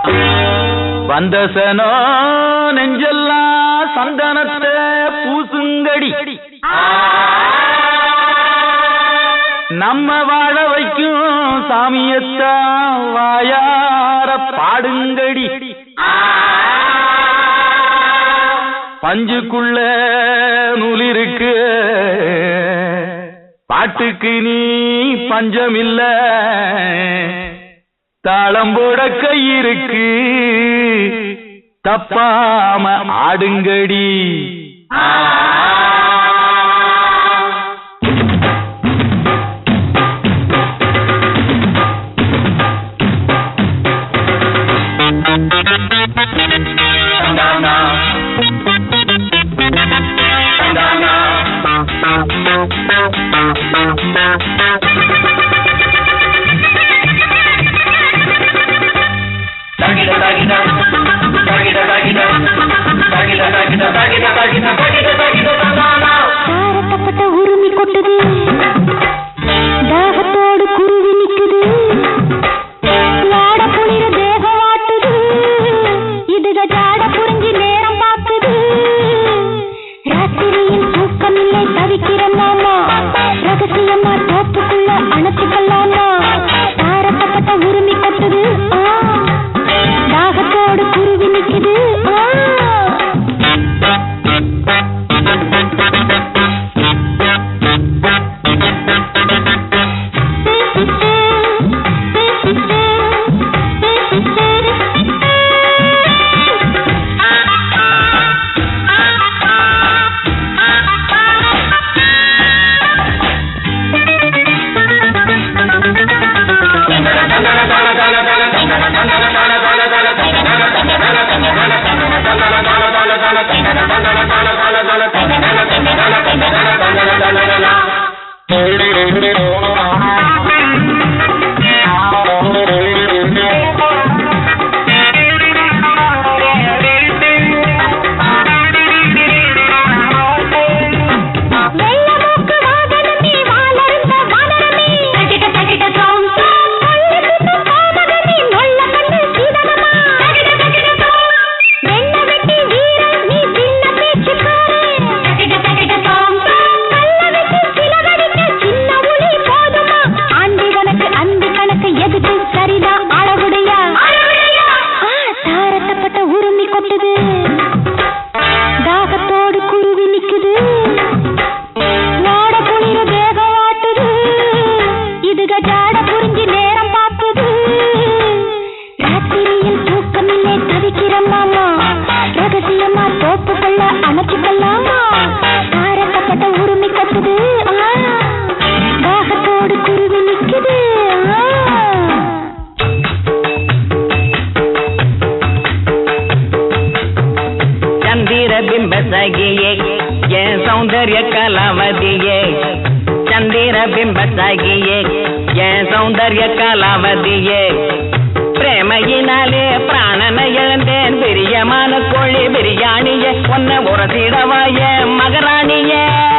வந்தசனோ நெஞ்செல்லாம் சந்தனத்தை பூசுங்கடி நம்ம வாழ வைக்கும் சாமியத்தான் வாயார பாடுங்கடி பஞ்சுக்குள்ள நூலிருக்கு பாட்டுக்கு நீ பஞ்சமில்ல தாளம் போட கை இருக்கு தப்பாம ஆடுங்கடி தாரத்தப்பட்ட உரிமை கொட்டுது தாகத்தோடு குருவி நிக்குது வாட புளிர தேகம் வாட்டுது இதுக ஜாட புரிஞ்சு நேரம் பார்க்குது ராத்திரியில் தூக்கமில்லை தவிக்கிறேன் மாமா ரகசியமா தோப்புக்குள்ள அணைச்சுக்கலாமா தாரத்தப்பட்ட உரிமை கொட்டுது ஆ. தாகத்தோடு குருவி நிக்குது ஆ. வெள்ளமூக்கு வாகனமே வாளர்ந்த வானரமே தகிட தகிட சௌம் சௌம் கொல்லுகின்ற கோமகமே நொல்ல கண்டு சீதனமா தகிட தகிட சௌம் வெண்ண வெட்டி வீரன் நீ சின்ன பேச்சுக்காரே தகிட தகிட சௌம் சௌம் கல்ல வெட்டி சிலவடிக்க சின்ன உளி போதுமா ஆண்டி கணக்கு அந்தி கணக்கு எதுக்கு சரிதான் அளவுடையா ஆ, தாரத்தப்பட்ட உரிமை கொட்டுது தாகத்தோடு குருவி நிக்குது வாட குளிர தேகம் வாட்டுது இதுக ஜாட புரிஞ்சு நேரம் பார்க்குது ராத்திரியில் தூக்கமில்லை தவிக்கிறேன் மாமா ரகசியமா தோப்புக்குள்ள அணைச்சுக்கலாமா தாரத்தப்பட்ட உரிமை கட்டுது ஆ, தாகத்தோடு குருவி நிக்குது ஆ. சந்திர பிம்ப சகியே என் சௌந்தர்ய கலாவதியே சந்திர பிம்ப சகியே என் சௌந்தர்ய கலாவதியே பிரேமையினாலே பிராணனை இழந்தேன் பிரியமான கோழி பிரியாணியே உன்னை உரசிடவாய மகராணியே